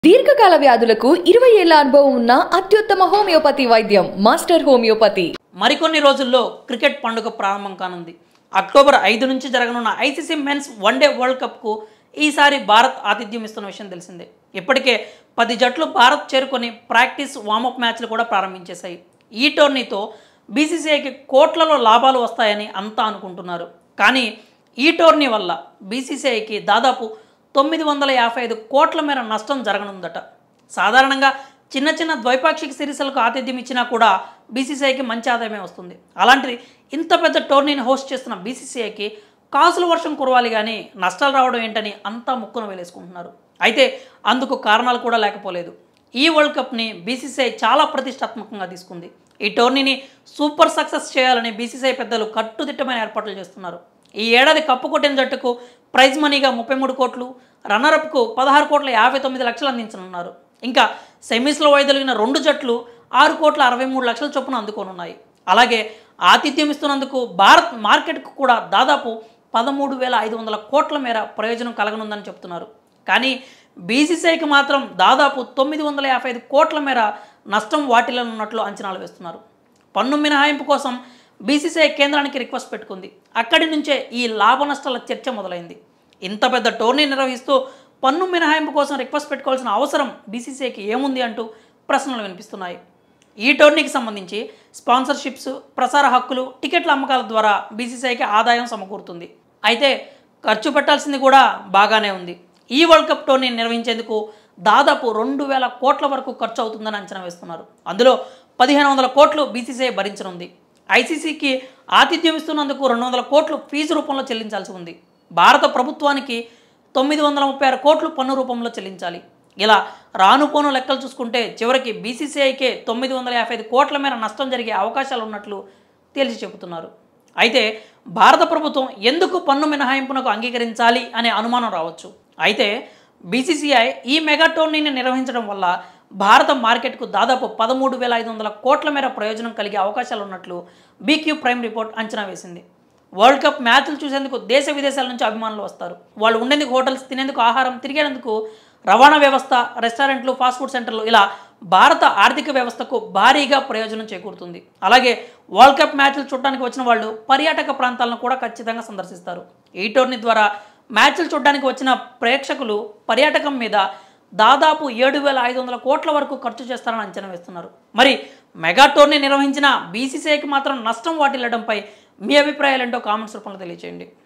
దీర్ఘకాల వ్యాధులకు ఇరవై ఏళ్ల అనుభవం ఉన్న అత్యుత్తమ హోమియోపతి వైద్యం మాస్టర్ హోమియోపతి మరికొన్ని రోజుల్లో క్రికెట్ పండుగ ప్రారంభం కానుంది అక్టోబర్ ఐదు నుంచి జరగనున్న ఐసీసీ మెన్స్ వన్డే వరల్డ్ కప్కు ఈసారి భారత్ ఆతిథ్యం ఇస్తున్న విషయం తెలిసిందే ఇప్పటికే పది జట్లు భారత్ చేరుకొని ప్రాక్టీస్ వార్మప్ మ్యాచ్లు కూడా ప్రారంభించేశాయి ఈ టోర్నీతో బీసీసీఐకి కోట్లలో లాభాలు వస్తాయని అంతా అనుకుంటున్నారు కానీ ఈ టోర్నీ వల్ల బీసీసీఐకి దాదాపు తొమ్మిది వందల యాభై ఐదు కోట్ల మేర నష్టం జరగనుందట సాధారణంగా చిన్న చిన్న ద్వైపాక్షిక సిరీస్లకు ఆతిథ్యం ఇచ్చినా కూడా బీసీసీఐకి మంచి ఆదాయమే వస్తుంది అలాంటిది ఇంత పెద్ద టోర్నీని హోస్ట్ చేస్తున్న బీసీసీఐకి కాసుల వర్షం కురవాలి కానీ నష్టాలు రావడం ఏంటని అంతా ముక్కున వేలేసుకుంటున్నారు అయితే అందుకు కారణాలు కూడా లేకపోలేదు ఈ వరల్డ్ కప్ని బీసీసీఐ చాలా ప్రతిష్టాత్మకంగా తీసుకుంది ఈ టోర్నీని సూపర్ సక్సెస్ చేయాలని బీసీసీఐ పెద్దలు కట్టుదిట్టమైన ఏర్పాట్లు చేస్తున్నారు ఈ ఏడాది కప్పు కొట్టిన జట్టుకు ప్రైజ్ మనీగా ముప్పై మూడు కోట్లు రన్నరప్కు పదహారు కోట్ల యాభై తొమ్మిది లక్షలు అందించనున్నారు ఇంకా సెమీస్లో వైదొలిగిన రెండు జట్లు ఆరు కోట్ల అరవై మూడు లక్షల చొప్పున అందుకోనున్నాయి అలాగే ఆతిథ్యం ఇస్తున్నందుకు భారత్ మార్కెట్కు కూడా దాదాపు పదమూడు వేల ఐదు వందల కోట్ల మేర ప్రయోజనం కలగనుందని చెప్తున్నారు కానీ బీసీసీఐకి మాత్రం దాదాపు తొమ్మిది వందల యాభై ఐదు కోట్ల మేర నష్టం వాటిల్లనున్నట్లు అంచనాలు వేస్తున్నారు పన్ను మినహాయింపు కోసం బీసీసీఐ కేంద్రానికి రిక్వెస్ట్ పెట్టుకుంది అక్కడి నుంచే ఈ లాభ నష్టాల చర్చ మొదలైంది ఇంత పెద్ద టోర్నీ నిర్వహిస్తూ పన్ను మినహాయింపు కోసం రిక్వెస్ట్ పెట్టుకోవాల్సిన అవసరం బీసీసీఐకి ఏముంది అంటూ ప్రశ్నలు వినిపిస్తున్నాయి ఈ టోర్నీకి సంబంధించి స్పాన్సర్షిప్స్ ప్రసార హక్కులు టికెట్ల అమ్మకాల ద్వారా బీసీసీఐకి ఆదాయం సమకూరుతుంది అయితే ఖర్చు పెట్టాల్సింది కూడా బాగానే ఉంది ఈ వరల్డ్ కప్ టోర్నీ నిర్వహించేందుకు దాదాపు రెండు వేల కోట్ల వరకు ఖర్చు అవుతుందని అంచనా వేస్తున్నారు అందులో పదిహేను వందల కోట్లు బీసీసీఐ భరించనుంది ఐసీసీకి ఆతిథ్యం ఇస్తున్నందుకు రెండు వందల కోట్లు ఫీజు రూపంలో చెల్లించాల్సి ఉంది భారత ప్రభుత్వానికి తొమ్మిది వందల ముప్పై ఆరు కోట్లు పన్ను రూపంలో చెల్లించాలి ఇలా రాను పోను లెక్కలు చూసుకుంటే చివరికి బీసీసీఐకే తొమ్మిది వందల యాభై ఐదు కోట్ల మేర నష్టం జరిగే అవకాశాలు ఉన్నట్లు తేల్చి చెబుతున్నారు అయితే భారత ప్రభుత్వం ఎందుకు పన్ను మినహాయింపునకు అంగీకరించాలి అనే అనుమానం రావచ్చు అయితే బీసీసీఐ ఈ మెగా టోర్నీని నిర్వహించడం వల్ల భారత మార్కెట్కు దాదాపు పదమూడు వేల ఐదు వందల కోట్ల మేర ప్రయోజనం కలిగే అవకాశాలు ఉన్నట్లు బీక్యూ ప్రైమ్ రిపోర్ట్ అంచనా వేసింది వరల్డ్ కప్ మ్యాచ్లు చూసేందుకు దేశ విదేశాల నుంచి అభిమానులు వస్తారు వాళ్ళు ఉండేందుకు హోటల్స్ తినేందుకు ఆహారం తిరిగేందుకు రవాణా వ్యవస్థ రెస్టారెంట్లు ఫాస్ట్ ఫుడ్ సెంటర్లు ఇలా భారత ఆర్థిక వ్యవస్థకు భారీగా ప్రయోజనం చేకూరుతుంది అలాగే వరల్డ్ కప్ మ్యాచ్లు చూడడానికి వచ్చిన వాళ్ళు పర్యాటక ప్రాంతాలను కూడా ఖచ్చితంగా సందర్శిస్తారు ఈ టోర్నీ ద్వారా మ్యాచ్లు చూడడానికి వచ్చిన ప్రేక్షకులు పర్యాటకం మీద దాదాపు ఏడు వేల ఐదు వందల కోట్ల వరకు ఖర్చు చేస్తారని అంచనా వేస్తున్నారు మరి మెగా టోర్నీ నిర్వహించిన బీసీసీఐకి మాత్రం నష్టం వాటిల్లడంపై మీ అభిప్రాయాలు ఏంటో కామెంట్స్ రూపంలో తెలియజేయండి